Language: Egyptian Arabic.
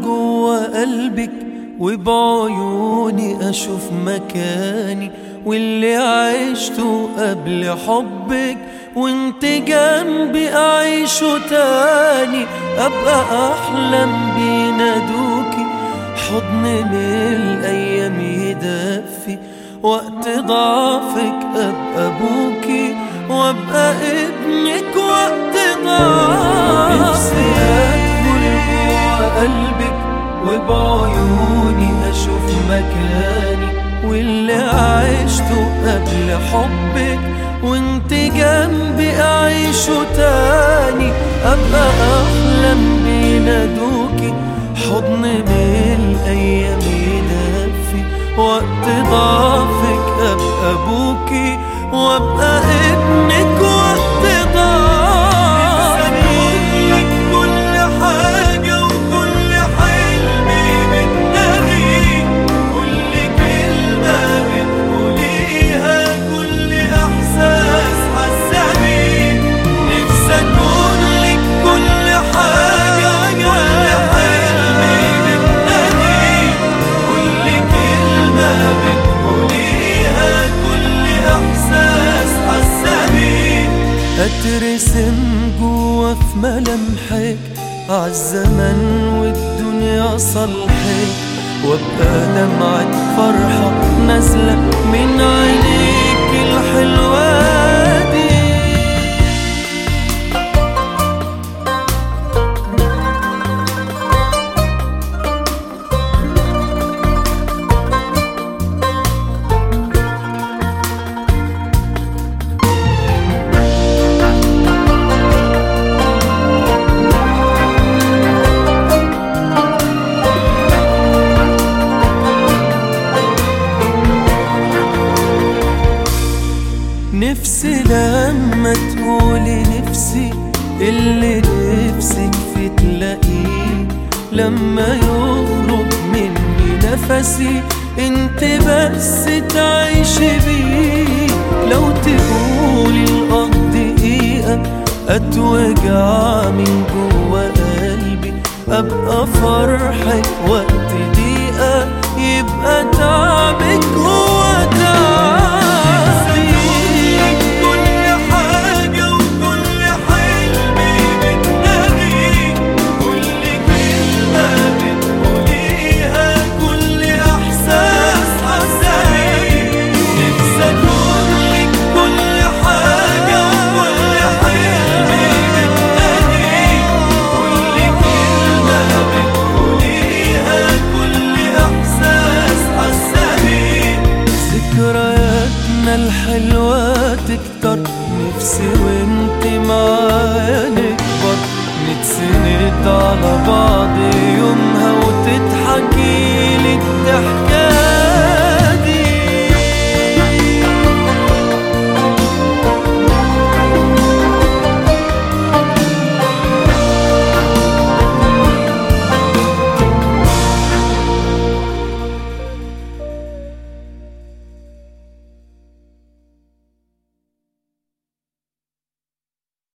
جوا قلبك وبعيوني أشوف مكاني واللي عشته قبل حبك وانت جنبي أعيشه تاني أبقى أحلم بينادوكي حضن من الأيام يدفي وقت ضعفك أبقى أبوكي وأبقى ابنك وقت ضعفك نفسي أدخل جوا قلبك وبعيوني أشوف مكاني واللي عشته قبل حبك وانت جنبي أعيشه تاني أبقى أحلم بينادوكي حضن من الأيام يدفي وقت ضعفك أبقى أبوكي وأبقى ابنك وقت ضعفك كل حاجة وكل حلمي بتنادي كل كلمة بتقوليها كل إحساس حاسة بيه نفسي أكون لك كل حاجة كل حلمي بتنادي كل كلمة بتقوليها كل إحساس حاسة بيه أترسم جوا في ملامحك عالزمن والدنيا صلحك وابقى دمعة فرحة نازلة من عينيك الحلوة دي نفسي لما تقولي نفسي اللي نفسك في تلاقيه لما يخرج مني نفسي انت بس تعيشي بيه لو تقولي الأرض دقيقة أتوجع من جوا قلبي أبقى فرحك وقت دقيقة يبقى تعبك